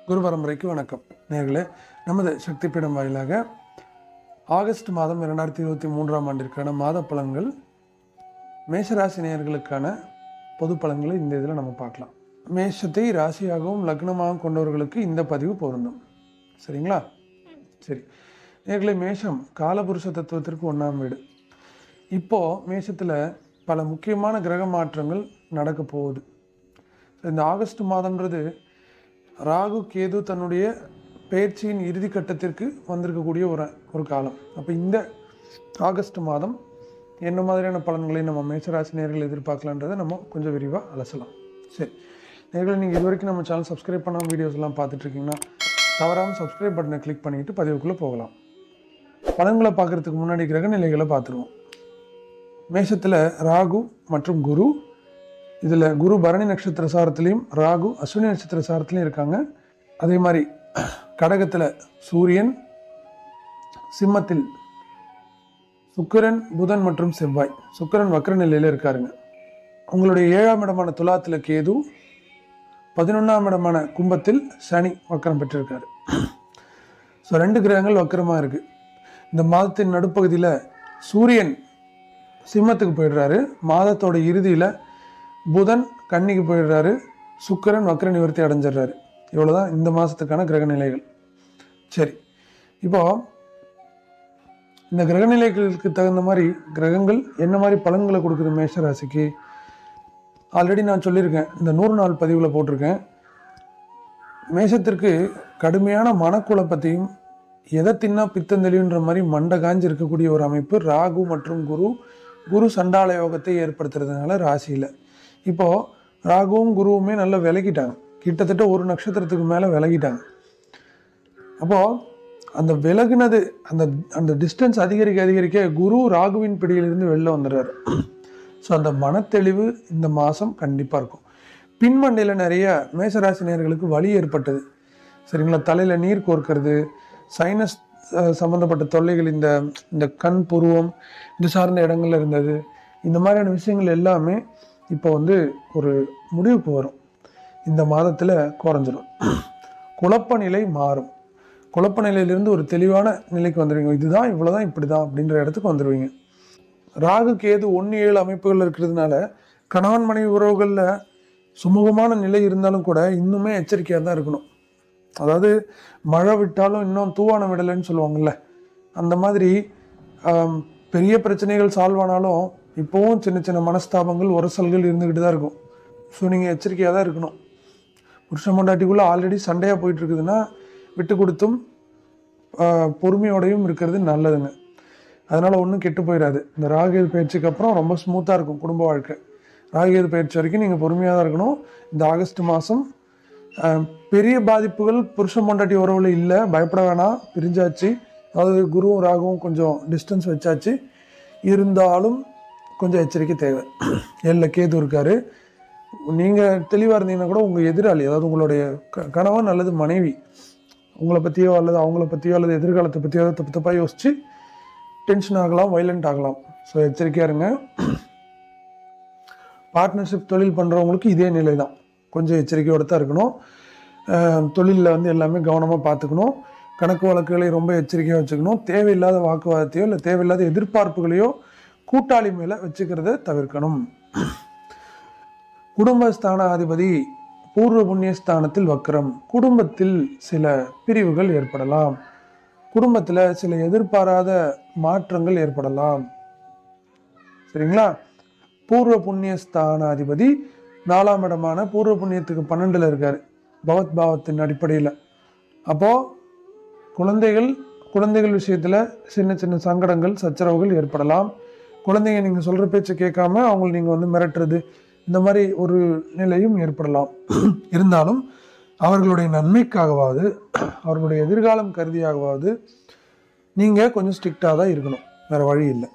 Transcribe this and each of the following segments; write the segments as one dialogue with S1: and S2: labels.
S1: குரு பரம்பரைக்கு வணக்கம் நேர்களே நமது சக்தி பீடம் வாயிலாக ஆகஸ்ட் மாதம் இரண்டாயிரத்தி இருபத்தி மூன்றாம் ஆண்டிற்கான மாத பலன்கள் மேஷராசி நேயர்களுக்கான பொது பலன்களை இந்த இதில் நம்ம பார்க்கலாம் மேஷத்தை ராசியாகவும் லக்னமாகவும் கொண்டவர்களுக்கு இந்த பதிவு பொருந்தும் சரிங்களா சரி நேர்களே மேஷம் காலபுருஷ தத்துவத்திற்கு ஒன்றாம் வீடு இப்போது மேஷத்தில் பல முக்கியமான கிரக மாற்றங்கள் நடக்க போகுது இந்த ஆகஸ்ட் மாதம்ன்றது ராகு கேது தன்னுடைய பயிற்சியின் இறுதி கட்டத்திற்கு வந்திருக்கக்கூடிய ஒரு ஒரு காலம் அப்போ இந்த ஆகஸ்ட் மாதம் என்ன மாதிரியான பலன்களை நம்ம மேஷராசி நேர்கள் எதிர்பார்க்கலான்றதை நம்ம கொஞ்சம் விரிவாக அலசலாம் சரி நேர்களை நீங்கள் இது வரைக்கும் நம்ம சேனல் சப்ஸ்கிரைப் பண்ணாமல் வீடியோஸ் எல்லாம் பார்த்துட்டு இருக்கீங்கன்னா தவறாமல் சப்ஸ்கிரைப் பட்டனை கிளிக் பண்ணிக்கிட்டு பதிவுக்குள்ளே போகலாம் பலன்களை பார்க்குறதுக்கு முன்னாடி கிரக நிலைகளை பார்த்துருவோம் மேஷத்தில் ராகு மற்றும் குரு இதில் குரு பரணி நட்சத்திர சாரத்துலேயும் ராகு அஸ்வினி நட்சத்திர சாரத்துலேயும் இருக்காங்க அதே மாதிரி கடகத்தில் சூரியன் சிம்மத்தில் சுக்கிரன் புதன் மற்றும் செவ்வாய் சுக்கிரன் வக்ர நிலையில் இருக்காருங்க உங்களுடைய ஏழாம் இடமான துலாத்தில் கேது பதினொன்றாம் இடமான கும்பத்தில் சனி வக்கரம் பெற்றிருக்காரு ஸோ ரெண்டு கிரகங்கள் வக்கரமாக இருக்குது இந்த மாதத்தின் நடுப்பகுதியில் சூரியன் சிம்மத்துக்கு போயிடுறாரு மாதத்தோட இறுதியில் புதன் கன்னிக்கு போயிடுறாரு சுக்கிரன் வக்ர நிவர்த்தி அடைஞ்சிடுறாரு இவ்வளோதான் இந்த மாதத்துக்கான கிரக நிலைகள் சரி இப்போ இந்த கிரக நிலைகளுக்கு தகுந்த மாதிரி கிரகங்கள் என்ன மாதிரி பலன்களை கொடுக்குது மேஷ ராசிக்கு ஆல்ரெடி நான் சொல்லியிருக்கேன் இந்த நூறு நாள் பதிவில் போட்டிருக்கேன் மேஷத்திற்கு கடுமையான மனக்குழப்பத்தையும் எதை தின்னா பித்தந்தெளிவுன்ற மாதிரி மண்டை காஞ்சு இருக்கக்கூடிய ஒரு அமைப்பு ராகு மற்றும் குரு குரு சண்டால யோகத்தை ஏற்படுத்துறதுனால ராசியில் இப்போது ராகுவும் குருவுமே நல்லா விலகிட்டாங்க கிட்டத்தட்ட ஒரு நட்சத்திரத்துக்கு மேலே விலகிட்டாங்க அப்போது அந்த விலகுனது அந்த அந்த டிஸ்டன்ஸ் அதிகரிக்க அதிகரிக்க குரு ராகுவின் பிடியிலிருந்து வெளில வந்துடுறாரு ஸோ அந்த மனத்தெளிவு இந்த மாதம் கண்டிப்பாக இருக்கும் பின்மண்டையில் நிறைய மேசராசினியர்களுக்கு வலி ஏற்பட்டது சரிங்களா தலையில் நீர் கோர்க்கிறது சைனஸ் சம்மந்தப்பட்ட தொல்லைகள் இந்த இந்த கண் புருவம் இது சார்ந்த இடங்கள்ல இருந்தது இந்த மாதிரியான விஷயங்கள் எல்லாமே இப்போ வந்து ஒரு முடிவுக்கு வரும் இந்த மாதத்தில் குறைஞ்சிரும் குழப்ப நிலை மாறும் குழப்ப நிலையிலிருந்து ஒரு தெளிவான நிலைக்கு வந்துடுவீங்க இதுதான் இவ்வளோதான் இப்படி தான் அப்படின்ற இடத்துக்கு வந்துடுவீங்க ராகு கேது ஒன்று ஏழு அமைப்புகள் இருக்கிறதுனால கணவன் மனைவி உறவுகளில் சுமூகமான நிலை இருந்தாலும் கூட இன்னுமே எச்சரிக்கையாக தான் இருக்கணும் அதாவது மழை விட்டாலும் இன்னும் தூவானம் விடலைன்னு சொல்லுவாங்கள்ல அந்த மாதிரி ஆம், பெரிய பிரச்சனைகள் சால்வ் ஆனாலும் இப்போவும் சின்ன சின்ன மனஸ்தாபங்கள் உரசல்கள் இருந்துக்கிட்டு தான் இருக்கும் ஸோ நீங்கள் எச்சரிக்கையாக தான் இருக்கணும் புருஷன் பொண்டாட்டிக்குள்ளே ஆல்ரெடி சண்டையாக போயிட்டு இருக்குதுன்னா விட்டு கொடுத்தும் ஆஹ், பொறுமையோடையும் இருக்கிறது நல்லதுங்க அதனால் ஒன்றும் கெட்டு போயிடாது இந்த ராகுகேது பயிற்சிக்கு அப்புறம் ரொம்ப ஸ்மூத்தாக இருக்கும் குடும்ப வாழ்க்கை ராகுகேது பயிற்சி வரைக்கும் நீங்கள் பொறுமையாக தான் இருக்கணும் இந்த ஆகஸ்ட் மாதம் பெரிய பாதிப்புகள் புருஷன் பொண்டாட்டி உறவில் இல்லை பயப்பட வேணாம் பிரிஞ்சாச்சு அதாவது குருவும் ராகுவும் கொஞ்சம் டிஸ்டன்ஸ் வச்சாச்சு இருந்தாலும் கொஞ்சம் எச்சரிக்கை தேவை எல்ல கேது இருக்காரு நீங்கள் தெளிவாக இருந்தீங்கன்னா கூட உங்கள் எதிராளி அதாவது உங்களுடைய க- கணவன் அல்லது மனைவி உங்களை பற்றியோ அல்லது அவங்கள பற்றியோ அல்லது எதிர்காலத்தை பற்றியோ தப்பு தப்பாக யோசித்து டென்ஷன் ஆகலாம் வைலண்ட் ஆகலாம் ஸோ எச்சரிக்கையாக இருங்க பார்ட்னர்ஷிப் தொழில் பண்ணுறவங்களுக்கு இதே நிலை தான் கொஞ்சம் எச்சரிக்கையோடு தான் இருக்கணும் தொழிலில் வந்து எல்லாமே கவனமாக பார்த்துக்கணும் கணக்கு வழக்குகளை ரொம்ப எச்சரிக்கையாக வச்சுக்கணும் தேவையில்லாத வாக்குவாதத்தையோ இல்லை தேவையில்லாத எதிர்பார்ப்புகளையோ கூட்டாளி மேலே வச்சுக்கிறத தவிர்க்கணும் குடும்பஸ்தானாதிபதி பூர்வ புண்ணிய ஸ்தானத்தில் வக்ரம் குடும்பத்தில் சில பிரிவுகள் ஏற்படலாம் குடும்பத்தில் சில எதிர்பாராத மாற்றங்கள் ஏற்படலாம் சரிங்களா பூர்வ புண்ணிய ஸ்தானாதிபதி நாலாம் இடமான பூர்வ புண்ணியத்துக்கு பன்னெண்டில் இருக்கார் பவத் பாவத்தின் அடிப்படையில் அப்போது குழந்தைகள் குழந்தைகள் விஷயத்தில் சின்ன சின்ன சங்கடங்கள் சச்சரவுகள் ஏற்படலாம் குழந்தைங்க நீங்கள் சொல்கிற பேச்சை கேட்காம அவங்கள நீங்கள் வந்து மிரட்டுறது இந்த மாதிரி ஒரு நிலையும் ஏற்படலாம் இருந்தாலும் அவர்களுடைய நன்மைக்காகவாவது அவர்களுடைய எதிர்காலம் கருதியாகவாவது நீங்கள் கொஞ்சம் ஸ்ட்ரிக்டாக தான் இருக்கணும் வேறு வழி இல்லை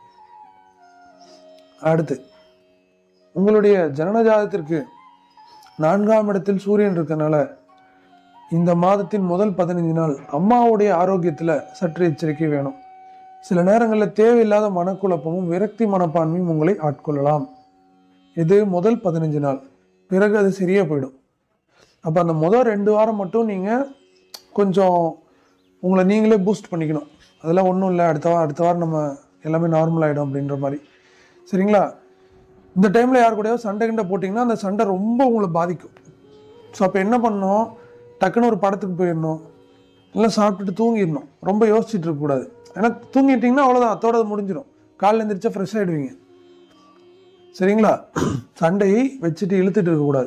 S1: அடுத்து உங்களுடைய ஜனனஜாதத்திற்கு நான்காம் இடத்தில் சூரியன் இருக்கனால இந்த மாதத்தின் முதல் பதினைஞ்சு நாள் அம்மாவுடைய ஆரோக்கியத்தில் சற்று எச்சரிக்கை வேணும் சில நேரங்களில் தேவையில்லாத மனக்குழப்பமும் விரக்தி மனப்பான்மையும் உங்களை ஆட்கொள்ளலாம் இது முதல் பதினஞ்சு நாள் பிறகு அது சரியா போயிடும் அப்போ அந்த முதல் ரெண்டு வாரம் மட்டும் நீங்கள் கொஞ்சம் உங்களை நீங்களே பூஸ்ட் பண்ணிக்கணும் அதெல்லாம் ஒன்றும் இல்லை அடுத்த வாரம் அடுத்த வாரம் நம்ம எல்லாமே நார்மல் ஆகிடும் அப்படின்ற மாதிரி சரிங்களா இந்த டைமில் யார் கூடயோ சண்டை கிண்டை போட்டிங்கன்னா அந்த சண்டை ரொம்ப உங்களை பாதிக்கும் ஸோ அப்போ என்ன பண்ணணும் டக்குன்னு ஒரு படத்துக்கு போயிடணும் இல்லை சாப்பிட்டுட்டு தூங்கிடணும் ரொம்ப யோசிச்சுட்டு இருக்கக்கூடாது ஏன்னா தூங்கிட்டீங்கன்னா அவ்வளோதான் அத்தோட அது முடிஞ்சிடும் காலைல எழுந்திரிச்சா ஃப்ரெஷ் ஆகிடுவீங்க சரிங்களா சண்டையை வச்சுட்டு இழுத்துட்டு இருக்கக்கூடாது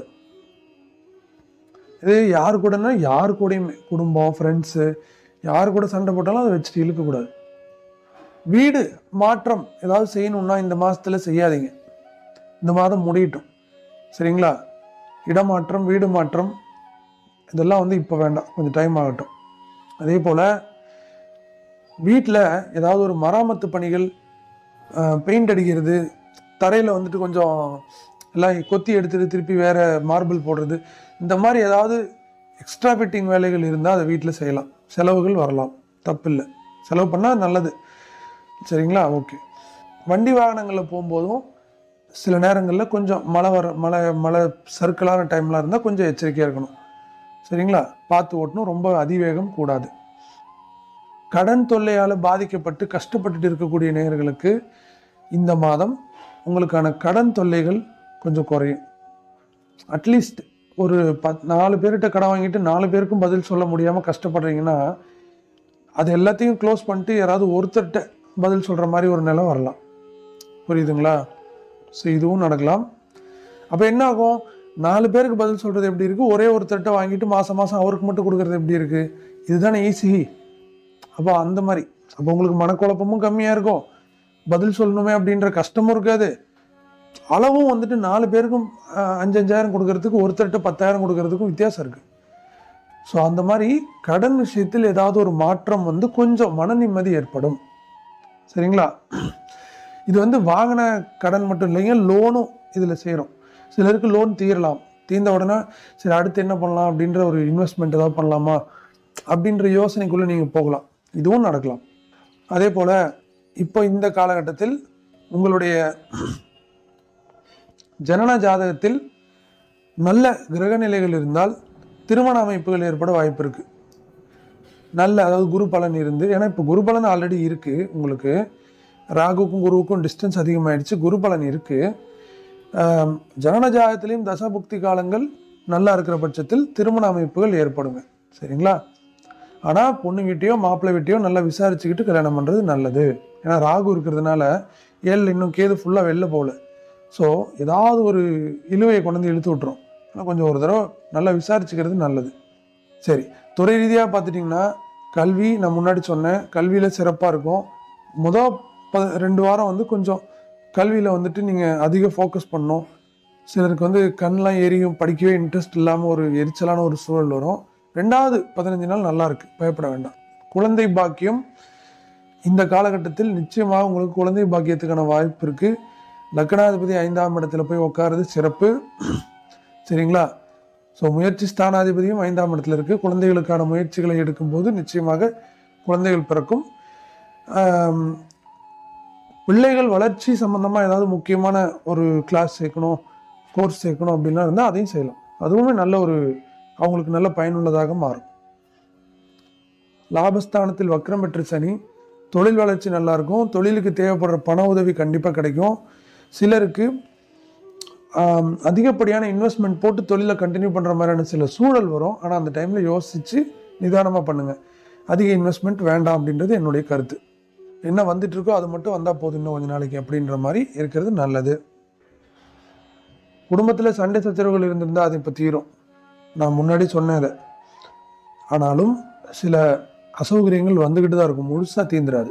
S1: இது யார் கூடனா யார் கூடயுமே குடும்பம் ஃப்ரெண்ட்ஸு யார் கூட சண்டை போட்டாலும் அதை வச்சுட்டு இழுக்கக்கூடாது வீடு மாற்றம் ஏதாவது செய்யணும்னா இந்த மாதத்தில் செய்யாதீங்க இந்த மாதம் முடியட்டும் சரிங்களா இடமாற்றம் வீடு மாற்றம் இதெல்லாம் வந்து இப்போ வேண்டாம் கொஞ்சம் டைம் ஆகட்டும் அதே போல் வீட்டில் ஏதாவது ஒரு மராமத்து பணிகள் பெயிண்ட் அடிக்கிறது தரையில் வந்துட்டு கொஞ்சம் எல்லாம் கொத்தி எடுத்துட்டு திருப்பி வேறு மார்பிள் போடுறது இந்த மாதிரி ஏதாவது எக்ஸ்ட்ரா ஃபிட்டிங் வேலைகள் இருந்தால் அதை வீட்டில் செய்யலாம் செலவுகள் வரலாம் தப்பில்லை செலவு பண்ணால் நல்லது சரிங்களா ஓகே வண்டி வாகனங்களில் போகும்போதும் சில நேரங்களில் கொஞ்சம் மழை வர மழை மழை சர்க்கிளான டைம்லாம் இருந்தால் கொஞ்சம் எச்சரிக்கையாக இருக்கணும் சரிங்களா பார்த்து ஓட்டணும் ரொம்ப அதிவேகம் கூடாது கடன் தொல்லையால் பாதிக்கப்பட்டு கஷ்டப்பட்டுட்டு இருக்கக்கூடிய நேயர்களுக்கு இந்த மாதம் உங்களுக்கான கடன் தொல்லைகள் கொஞ்சம் குறையும் அட்லீஸ்ட் ஒரு பத் நாலு பேர்கிட்ட கடன் வாங்கிட்டு நாலு பேருக்கும் பதில் சொல்ல முடியாமல் கஷ்டப்படுறீங்கன்னா அது எல்லாத்தையும் க்ளோஸ் பண்ணிட்டு யாராவது ஒருத்தர்கிட்ட பதில் சொல்கிற மாதிரி ஒரு நிலை வரலாம் புரியுதுங்களா ஸோ இதுவும் நடக்கலாம் அப்போ என்ன ஆகும் நாலு பேருக்கு பதில் சொல்கிறது எப்படி இருக்குது ஒரே ஒருத்தர்கிட்ட வாங்கிட்டு மாதம் மாதம் அவருக்கு மட்டும் கொடுக்குறது எப்படி இருக்குது இதுதானே ஈஸி அப்போ அந்த மாதிரி அப்போ உங்களுக்கு மனக்குழப்பமும் கம்மியாக இருக்கும் பதில் சொல்லணுமே அப்படின்ற கஷ்டமும் இருக்காது அளவும் வந்துட்டு நாலு பேருக்கும் அஹ், அஞ்சு அஞ்சாயிரம் கொடுக்கறதுக்கு ஒருத்தர்கிட்ட பத்தாயிரம் கொடுக்கறதுக்கும் வித்தியாசம் இருக்குது ஸோ அந்த மாதிரி கடன் விஷயத்தில் ஏதாவது ஒரு மாற்றம் வந்து கொஞ்சம் மன நிம்மதி ஏற்படும் சரிங்களா இது வந்து வாங்கின கடன் மட்டும் இல்லைங்க லோனும் இதில் சேரும் சிலருக்கு லோன் தீரலாம் தீர்ந்த உடனே சரி அடுத்து என்ன பண்ணலாம் அப்படின்ற ஒரு இன்வெஸ்ட்மெண்ட் ஏதாவது பண்ணலாமா அப்படின்ற யோசனைக்குள்ளே நீங்கள் போகலாம் இதுவும் நடக்கலாம் அதே போல் இப்போ இந்த காலகட்டத்தில் உங்களுடைய ஜனன ஜாதகத்தில் நல்ல கிரக நிலைகள் இருந்தால் திருமண அமைப்புகள் ஏற்பட வாய்ப்பு இருக்கு நல்ல அதாவது குரு பலன் இருந்து ஏன்னா இப்போ குரு பலன் ஆல்ரெடி இருக்கு உங்களுக்கு ராகுக்கும் குருவுக்கும் டிஸ்டன்ஸ் அதிகமாயிடுச்சு குரு பலன் இருக்கு ஆம், ஜனன ஜாதகத்திலையும் தசாபுக்தி காலங்கள் நல்லா இருக்கிற பட்சத்தில் திருமண அமைப்புகள் ஏற்படுங்க சரிங்களா ஆனால் பொண்ணு வீட்டையோ மாப்பிள்ளை வீட்டையோ நல்லா விசாரிச்சுக்கிட்டு கல்யாணம் பண்ணுறது நல்லது ஏன்னா ராகு இருக்கிறதுனால ஏழில் இன்னும் கேது ஃபுல்லாக வெளில போகல ஸோ ஏதாவது ஒரு இழுவையை கொண்டு வந்து இழுத்து விட்டுரும் ஆனால் கொஞ்சம் ஒரு தடவை நல்லா விசாரிச்சுக்கிறது நல்லது சரி துறை ரீதியாக பார்த்துட்டிங்கன்னா கல்வி நான் முன்னாடி சொன்னேன் கல்வியில் சிறப்பாக இருக்கும் முதல் ப ரெண்டு வாரம் வந்து கொஞ்சம் கல்வியில் வந்துட்டு நீங்கள் அதிக ஃபோக்கஸ் பண்ணணும் சிலருக்கு வந்து கண்லாம் எரியும் படிக்கவே இன்ட்ரெஸ்ட் இல்லாமல் ஒரு எரிச்சலான ஒரு சூழல் வரும் ரெண்டாவது பதினஞ்சு நாள் நல்லா இருக்கு பயப்பட வேண்டாம் குழந்தை பாக்கியம் இந்த காலகட்டத்தில் நிச்சயமாக உங்களுக்கு குழந்தை பாக்கியத்துக்கான வாய்ப்பு இருக்கு லக்னாதிபதி ஐந்தாம் இடத்துல போய் உட்காருறது சிறப்பு சரிங்களா ஸோ முயற்சி ஸ்தானாதிபதியும் ஐந்தாம் இடத்துல இருக்கு குழந்தைகளுக்கான முயற்சிகளை எடுக்கும்போது நிச்சயமாக குழந்தைகள் பிறக்கும் ஆம், பிள்ளைகள் வளர்ச்சி சம்பந்தமாக ஏதாவது முக்கியமான ஒரு கிளாஸ் சேர்க்கணும் கோர்ஸ் சேர்க்கணும் அப்படின்லாம் இருந்தால் அதையும் செய்யலாம் அதுவுமே நல்ல ஒரு அவங்களுக்கு நல்ல பயனுள்ளதாக மாறும் லாபஸ்தானத்தில் வக்ரம் பெற்ற சனி தொழில் வளர்ச்சி நல்லா இருக்கும் தொழிலுக்கு தேவைப்படுற பண உதவி கண்டிப்பாக கிடைக்கும் சிலருக்கு ஆம், அதிகப்படியான இன்வெஸ்ட்மெண்ட் போட்டு தொழிலை கண்டினியூ பண்ணுற மாதிரியான சில சூழல் வரும் ஆனால் அந்த டைமில் யோசித்து நிதானமாக பண்ணுங்கள் அதிக இன்வெஸ்ட்மெண்ட் வேண்டாம் அப்படின்றது என்னுடைய கருத்து என்ன வந்துட்டு இருக்கோ அது மட்டும் வந்தால் போதும் இன்னும் கொஞ்ச நாளைக்கு அப்படின்ற மாதிரி இருக்கிறது நல்லது குடும்பத்தில் சண்டை சச்சரவுகள் இருந்திருந்தால் அது இப்போ தீரும் நான் முன்னாடி சொன்னேன் அதை ஆனாலும் சில அசௌகரியங்கள் வந்துக்கிட்டு தான் இருக்கும் முழுசாக தீந்துராது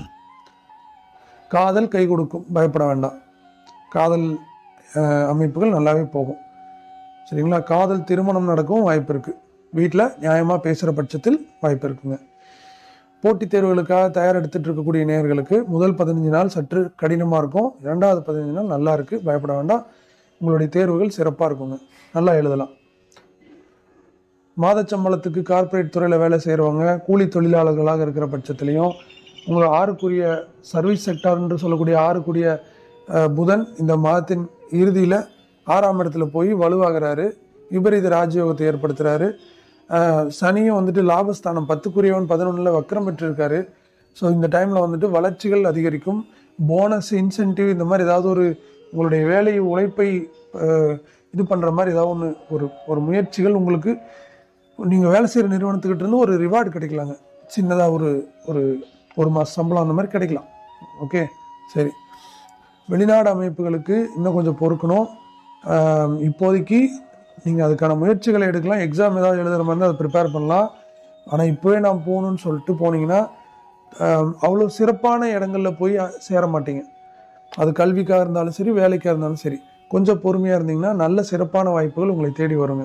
S1: காதல் கை கொடுக்கும் பயப்பட வேண்டாம் காதல் அஹ், அமைப்புகள் நல்லாவே போகும் சரிங்களா காதல் திருமணம் நடக்கவும் வாய்ப்பு இருக்குது வீட்டில் நியாயமாக பேசுகிற பட்சத்தில் வாய்ப்பு இருக்குங்க போட்டித் தேர்வுகளுக்காக தயார் எடுத்துட்டு இருக்கக்கூடிய நேயர்களுக்கு முதல் பதினஞ்சு நாள் சற்று கடினமாக இருக்கும் இரண்டாவது பதினஞ்சு நாள் நல்லா இருக்குது பயப்பட வேண்டாம் உங்களுடைய தேர்வுகள் சிறப்பாக இருக்குங்க நல்லா எழுதலாம் மாதச்சம்பளத்துக்கு கார்ப்பரேட் துறையில் வேலை செய்கிறவங்க கூலி தொழிலாளர்களாக இருக்கிற பட்சத்துலையும் உங்கள் ஆறுக்குரிய சர்வீஸ் செக்டார் என்று சொல்லக்கூடிய ஆறுக்குரிய அஹ், புதன் இந்த மாதத்தின் இறுதியில் ஆறாம் இடத்துல போய் வலுவாகிறாரு விபரீத ராஜயோகத்தை ஏற்படுத்துகிறாரு சனியும் வந்துட்டு லாபஸ்தானம் பத்துக்குரியவன் பதினொன்றில் வக்கரம் பெற்றிருக்காரு ஸோ இந்த டைமில் வந்துட்டு வளர்ச்சிகள் அதிகரிக்கும் போனஸ் இன்சென்டிவ் இந்த மாதிரி ஏதாவது ஒரு உங்களுடைய வேலை உழைப்பை அஹ், இது பண்ணுற மாதிரி ஏதாவது ஒன்று ஒரு ஒரு முயற்சிகள் உங்களுக்கு நீங்கள் வேலை செய்கிற நிறுவனத்துக்கிட்ட இருந்து ஒரு ரிவார்டு கிடைக்கலாங்க சின்னதாக ஒரு ஒரு ஒரு மாத சம்பளம் அந்த மாதிரி கிடைக்கலாம் ஓகே சரி வெளிநாடு அமைப்புகளுக்கு இன்னும் கொஞ்சம் பொறுக்கணும் ஆம், இப்போதைக்கு நீங்கள் அதுக்கான முயற்சிகளை எடுக்கலாம் எக்ஸாம் ஏதாவது எழுதுகிற மாதிரி இருந்தால் அதை ப்ரிப்பேர் பண்ணலாம் ஆனால் இப்போவே நான் போகணுன்னு சொல்லிட்டு போனீங்கன்னா ஆம், அவ்வளோ சிறப்பான இடங்களில் போய் அ- சேர மாட்டீங்க அது கல்விக்காக இருந்தாலும் சரி வேலைக்காக இருந்தாலும் சரி கொஞ்சம் பொறுமையாக இருந்தீங்கன்னா நல்ல சிறப்பான வாய்ப்புகள் உங்களை தேடி வருங்க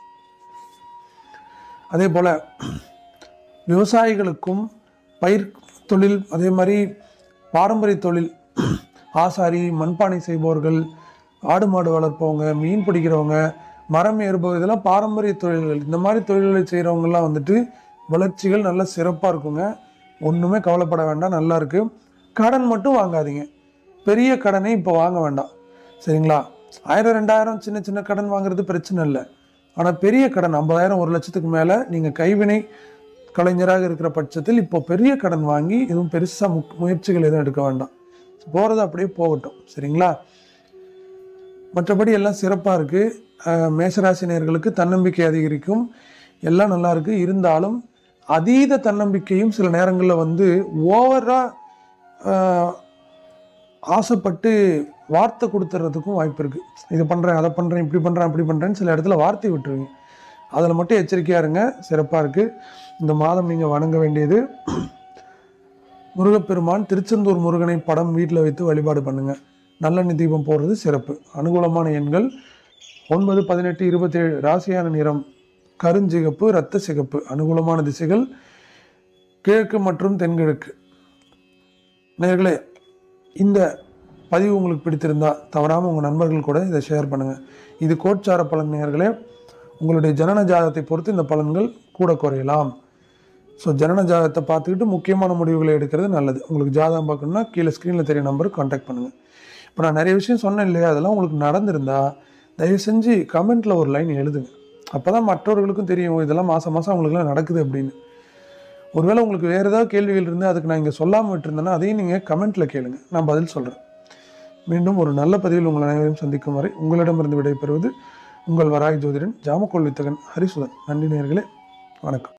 S1: அதே போல் விவசாயிகளுக்கும் பயிர் தொழில் அதே மாதிரி பாரம்பரிய தொழில் ஆசாரி மண்பானை செய்பவர்கள் ஆடு மாடு வளர்ப்பவங்க மீன் பிடிக்கிறவங்க மரம் ஏறுபவங்க இதெல்லாம் பாரம்பரிய தொழில்கள் இந்த மாதிரி தொழில்களை செய்கிறவங்கலாம் வந்துட்டு வளர்ச்சிகள் நல்ல சிறப்பாக இருக்குங்க ஒன்றுமே கவலைப்பட வேண்டாம் நல்லா இருக்கு கடன் மட்டும் வாங்காதீங்க பெரிய கடனை இப்போ வாங்க வேண்டாம் சரிங்களா ஆயிரம் ரெண்டாயிரம் சின்ன சின்ன கடன் வாங்குறது பிரச்சனை இல்லை ஆனால் பெரிய கடன் ஐம்பதாயிரம் ஒரு லட்சத்துக்கு மேலே நீங்கள் கைவினை கலைஞராக இருக்கிற பட்சத்தில் இப்போ பெரிய கடன் வாங்கி எதுவும் பெருசாக மு முயற்சிகள் எதுவும் எடுக்க வேண்டாம் போகிறது அப்படியே போகட்டும் சரிங்களா மற்றபடி எல்லாம் சிறப்பாக இருக்குது மேசராசினியர்களுக்கு தன்னம்பிக்கை அதிகரிக்கும் எல்லாம் நல்லா இருக்கு இருந்தாலும் அதீத தன்னம்பிக்கையும் சில நேரங்களில் வந்து ஓவராக ஆசைப்பட்டு வார்த்தை கொடுத்துறதுக்கும் வாய்ப்பு இருக்குது இதை பண்ணுறேன் அதை பண்ணுறேன் இப்படி பண்ணுறேன் அப்படி பண்ணுறேன்னு சில இடத்துல வார்த்தை விட்டுருவீங்க அதில் மட்டும் எச்சரிக்கையாக இருங்க சிறப்பாக இருக்குது இந்த மாதம் நீங்கள் வணங்க வேண்டியது முருகப்பெருமான் திருச்செந்தூர் முருகனை படம் வீட்டில் வைத்து வழிபாடு பண்ணுங்க நல்லெண்ணெய் தீபம் போடுறது சிறப்பு அனுகூலமான எண்கள் ஒன்பது பதினெட்டு இருபத்தேழு ராசியான நிறம் கருஞ்சிகப்பு இரத்த சிகப்பு அனுகூலமான திசைகள் கிழக்கு மற்றும் தென்கிழக்கு நேர்களே இந்த பதிவு உங்களுக்கு பிடித்திருந்தா தவறாமல் உங்கள் நண்பர்கள் கூட இதை ஷேர் பண்ணுங்கள் இது கோட்சார பலன் நேர்களே உங்களுடைய ஜனன ஜாதகத்தை பொறுத்து இந்த பலன்கள் கூட குறையலாம் ஸோ ஜனன ஜாதகத்தை பார்த்துக்கிட்டு முக்கியமான முடிவுகளை எடுக்கிறது நல்லது உங்களுக்கு ஜாதகம் பார்க்கணுன்னா கீழே ஸ்க்ரீனில் தெரிய நம்பருக்கு காண்டாக்ட் பண்ணுங்கள் இப்போ நான் நிறைய விஷயம் சொன்னேன் இல்லையா அதெல்லாம் உங்களுக்கு நடந்திருந்தா தயவு செஞ்சு கமெண்ட்டில் ஒரு லைன் எழுதுங்க அப்போ தான் மற்றவர்களுக்கும் தெரியும் இதெல்லாம் மாதம் மாதம் அவங்களுக்குலாம் நடக்குது அப்படின்னு ஒருவேளை உங்களுக்கு வேறு ஏதாவது கேள்விகள் இருந்து அதுக்கு நான் இங்கே சொல்லாமல் விட்டுருந்தேன்னா அதையும் நீங்கள் கமெண்ட்டில் கேளுங்க நான் பதில் சொல்கிறேன் மீண்டும் ஒரு நல்ல பதிவில் உங்கள் அனைவரையும் சந்திக்கும் வரை உங்களிடமிருந்து விடைபெறுவது உங்கள் வராய் ஜோதிடன் ஜாமக்கோள் வித்தகன் ஹரிசுதன் நன்றி நேயர்களே வணக்கம்